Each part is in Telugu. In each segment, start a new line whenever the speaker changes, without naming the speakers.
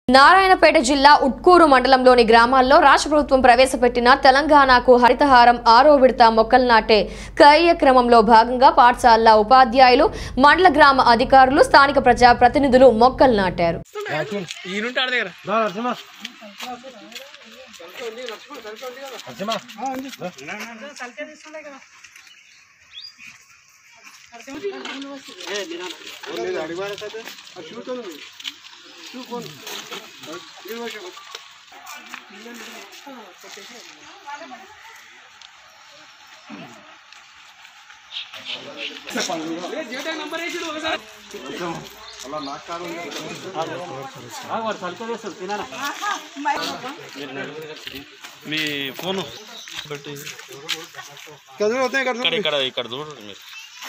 నారాయణపేట జిల్లా ఉట్కూరు మండలంలోని గ్రామాల్లో రాష్ట్ర ప్రభుత్వం ప్రవేశపెట్టిన తెలంగాణకు హరితహారం ఆరో విడత మొక్కలు నాటే కార్యక్రమంలో భాగంగా పాఠశాల ఉపాధ్యాయులు మండల గ్రామ అధికారులు స్థానిక ప్రజా ప్రతినిధులు మొక్కలు నాటారు
ఈయనుంటే ఆడ దగ్గర మీ ఫోను బట్టి ఇక్కడ ఇక్కడ ఇక్కడ చూడండి మీరు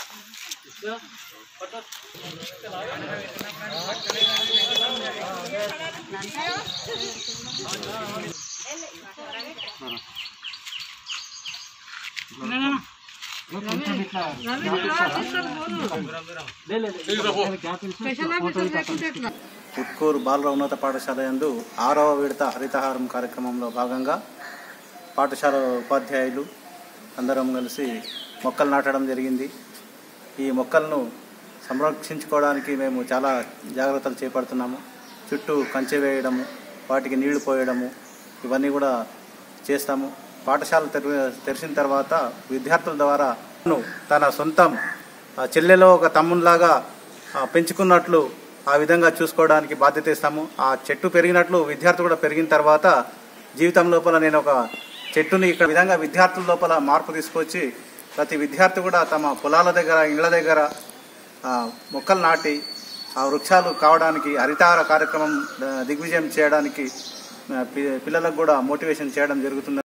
ఉట్కూరు బాలుర ఉన్నత పాఠశాల యందు ఆరవ విడత హరితహారం కార్యక్రమంలో భాగంగా పాఠశాల ఉపాధ్యాయులు అందరం కలిసి మొక్కలు నాటడం జరిగింది ఈ మొక్కలను సంరక్షించుకోవడానికి మేము చాలా జాగ్రత్తలు చేపడుతున్నాము చుట్టూ కంచె వేయడము వాటికి నీళ్లు పోయడము ఇవన్నీ కూడా చేస్తాము పాఠశాల తెరి తెరిచిన తర్వాత విద్యార్థుల ద్వారా తన సొంతం ఆ, చెల్లెలో ఒక తమ్మునిలాగా ఆ, పెంచుకున్నట్లు ఆ విధంగా చూసుకోవడానికి బాధ్యత ఇస్తాము ఆ చెట్టు పెరిగినట్లు విద్యార్థి కూడా పెరిగిన తర్వాత జీవితం లోపల నేను ఒక చెట్టుని ఇక్కడ విధంగా విద్యార్థుల లోపల మార్పు తీసుకొచ్చి ప్రతి విద్యార్థి కూడా తమ పొలాల దగ్గర ఇళ్ల దగ్గర ఆ, మొక్కలు నాటి ఆ వృక్షాలు కావడానికి హరితహార కార్యక్రమం ఆ, దిగ్విజయం చేయడానికి ఆ, పి- పిల్లలకు కూడా మోటివేషన్ చేయడం జరుగుతుంది